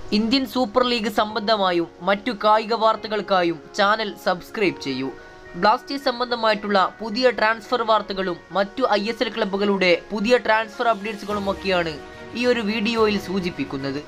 Indian super league സംബന്ധമായും മറ്റു കായിക വാർത്തകൾക്കായും ചാനൽ സബ്സ്ക്രൈബ് ചെയ്യൂ ബ്ലാസ്റ്റേഴ്സ് സംബന്ധമായിട്ടുള്ള പുതിയ ട്രാൻസ്ഫർ വാർത്തകളും മറ്റു ഐ എസ് എൽ ക്ലബ്ബുകളുടെ പുതിയ ട്രാൻസ്ഫർ അപ്ഡേറ്റ്സുകളുമൊക്കെയാണ് ഈ ഒരു വീഡിയോയിൽ സൂചിപ്പിക്കുന്നത്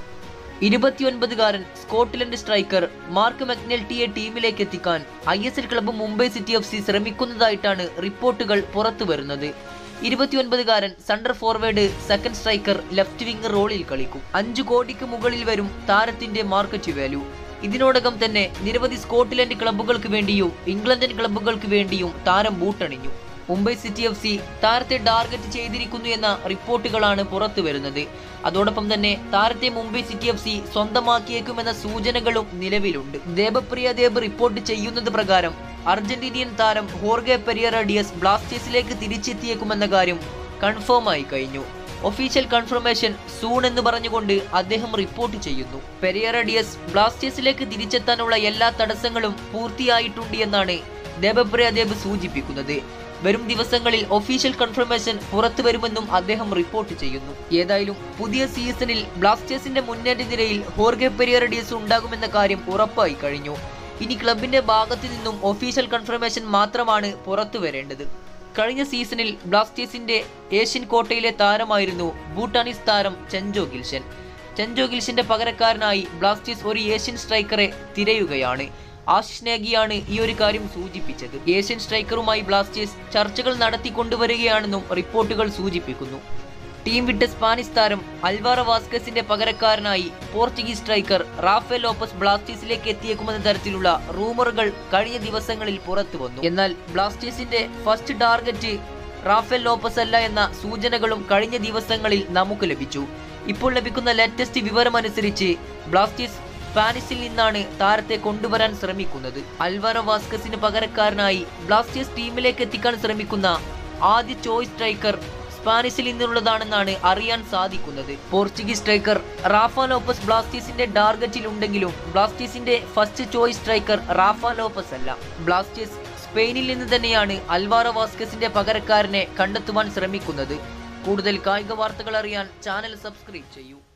ഇരുപത്തിയൊൻപതുകാരൻ സ്കോട്ട്ലൻഡ് സ്ട്രൈക്കർ മാർക്ക് മെക്നെൽറ്റിയെ ടീമിലേക്ക് എത്തിക്കാൻ I S L club Mumbai city F C ശ്രമിക്കുന്നതായിട്ടാണ് റിപ്പോർട്ടുകൾ പുറത്തു വരുന്നത് ഇരുപത്തിയൊൻപതുകാരൻ central forward second striker left wing റോളിൽ കളിക്കും അഞ്ചു കോടിക്ക് മുകളിൽ വരും താരത്തിന്റെ മാർക്കറ്റ് വാല്യൂ ഇതിനോടകം തന്നെ നിരവധി സ്കോട്ട്ലൻഡ് ക്ലബ്ബുകൾക്ക് വേണ്ടിയും ഇംഗ്ലണ്ടൻ ക്ലബ്ബുകൾക്ക് വേണ്ടിയും താരം ബൂട്ടണിഞ്ഞു മുംബൈ സിറ്റി എഫ് സി താരത്തെ ടാർഗറ്റ് ചെയ്തിരിക്കുന്നു എന്ന റിപ്പോർട്ടുകളാണ് പുറത്തു വരുന്നത് അതോടൊപ്പം തന്നെ താരത്തെ മുംബൈ സിറ്റി എഫ് സി സ്വന്തമാക്കിയേക്കുമെന്ന സൂചനകളും നിലവിലുണ്ട് ദേബപ്രിയ ദേബ് റിപ്പോർട്ട് ചെയ്യുന്നത് പ്രകാരം അർജന്റീനിയൻ താരം ഹോർഗെ പെരിയറ ഡിയസ് ബ്ലാസ്റ്റേഴ്സിലേക്ക് തിരിച്ചെത്തിയേക്കുമെന്ന കാര്യം കൺഫേം ആയി കഴിഞ്ഞു ഒഫീഷ്യൽ കൺഫർമേഷൻ സൂൺ എന്ന് പറഞ്ഞുകൊണ്ട് അദ്ദേഹം റിപ്പോർട്ട് ചെയ്യുന്നു പെരിയറ ഡിയസ് ബ്ലാസ്റ്റേഴ്സിലേക്ക് തിരിച്ചെത്താനുള്ള എല്ലാ തടസ്സങ്ങളും പൂർത്തിയായിട്ടുണ്ട് എന്നാണ് ദേബപ്രിയ ദേബ് സൂചിപ്പിക്കുന്നത് വരും ദിവസങ്ങളിൽ ഒഫീഷ്യൽ കൺഫർമേഷൻ പുറത്തു വരുമെന്നും അദ്ദേഹം റിപ്പോർട്ട് ചെയ്യുന്നു ഏതായാലും പുതിയ സീസണിൽ ബ്ലാസ്റ്റേഴ്സിന്റെ മുന്നേറ്റ നിരയിൽ ഹോർഗെ പെരിയറ ഡിയസ് ഉണ്ടാകുമെന്ന കാര്യം ഉറപ്പായി കഴിഞ്ഞു ഇനി ക്ലബിന്റെ ഭാഗത്തു നിന്നും ഒഫീഷ്യൽ കൺഫർമേഷൻ മാത്രമാണ് പുറത്തു വരേണ്ടത് കഴിഞ്ഞ സീസണിൽ ബ്ലാസ്റ്റേഴ്സിന്റെ ഏഷ്യൻ കോട്ടയിലെ താരമായിരുന്നു ഭൂട്ടാനീസ് താരം ചെഞ്ചോ ഗിൽഷൻ ചെഞ്ചോ ഗിൽഷന്റെ പകരക്കാരനായി ബ്ലാസ്റ്റേഴ്സ് ഒരു ഏഷ്യൻ സ്ട്രൈക്കറെ തിരയുകയാണ് ആശിഷ് നേഗിയാണ് ഈ ഒരു കാര്യം സൂചിപ്പിച്ചത് ഏഷ്യൻ സ്ട്രൈക്കറുമായി ബ്ലാസ്റ്റേഴ്സ് ചർച്ചകൾ നടത്തിക്കൊണ്ടുവരികയാണെന്നും റിപ്പോർട്ടുകൾ സൂചിപ്പിക്കുന്നു ടീം വിട്ട സ്പാനിഷ് താരം അൽവാറ വാസ്കസിന്റെ പകരക്കാരനായി പോർച്ചുഗീസ് സ്ട്രൈക്കർ റാഫേൽ ലോപ്പസ് ബ്ലാസ്റ്റേഴ്സിലേക്ക് എത്തിയേക്കുമെന്ന തരത്തിലുള്ള റൂമറുകൾ കഴിഞ്ഞ ദിവസങ്ങളിൽ പുറത്തു വന്നു എന്നാൽ ബ്ലാസ്റ്റേഴ്സിന്റെ ഫസ്റ്റ് ടാർഗറ്റ് റാഫേൽ ലോപ്പസ് അല്ല എന്ന സൂചനകളും കഴിഞ്ഞ ദിവസങ്ങളിൽ നമുക്ക് ലഭിച്ചു ഇപ്പോൾ ലഭിക്കുന്ന ലേറ്റസ്റ്റ് വിവരമനുസരിച്ച് ബ്ലാസ്റ്റേഴ്സ് സ്പാനിഷിൽ നിന്നാണ് താരത്തെ കൊണ്ടുവരാൻ ശ്രമിക്കുന്നത് അൽവാറോ വാസ്കസിന് പകരക്കാരനായി ബ്ലാസ്റ്റേഴ്സ് ടീമിലേക്ക് എത്തിക്കാൻ ശ്രമിക്കുന്ന ആദ്യ ചോയ്സ് സ്ട്രൈക്കർ സ്പാനിഷിൽ നിന്നുള്ളതാണെന്നാണ് അറിയാൻ സാധിക്കുന്നത് പോർച്ചുഗീസ് സ്ട്രൈക്കർ റാഫ ലോപ്പസ് ബ്ലാസ്റ്റേഴ്സിന്റെ ടാർഗറ്റിൽ ഉണ്ടെങ്കിലും ബ്ലാസ്റ്റേഴ്സിന്റെ first choice striker Rafa Lopez അല്ല ബ്ലാസ്റ്റേഴ്സ് സ്പെയിനിൽ നിന്ന് തന്നെയാണ് അൽവാറോ വാസ്കസിന്റെ പകരക്കാരനെ കണ്ടെത്തുവാൻ ശ്രമിക്കുന്നത് കൂടുതൽ കായിക വാർത്തകൾ അറിയാൻ ചാനൽ സബ്സ്ക്രൈബ് ചെയ്യൂ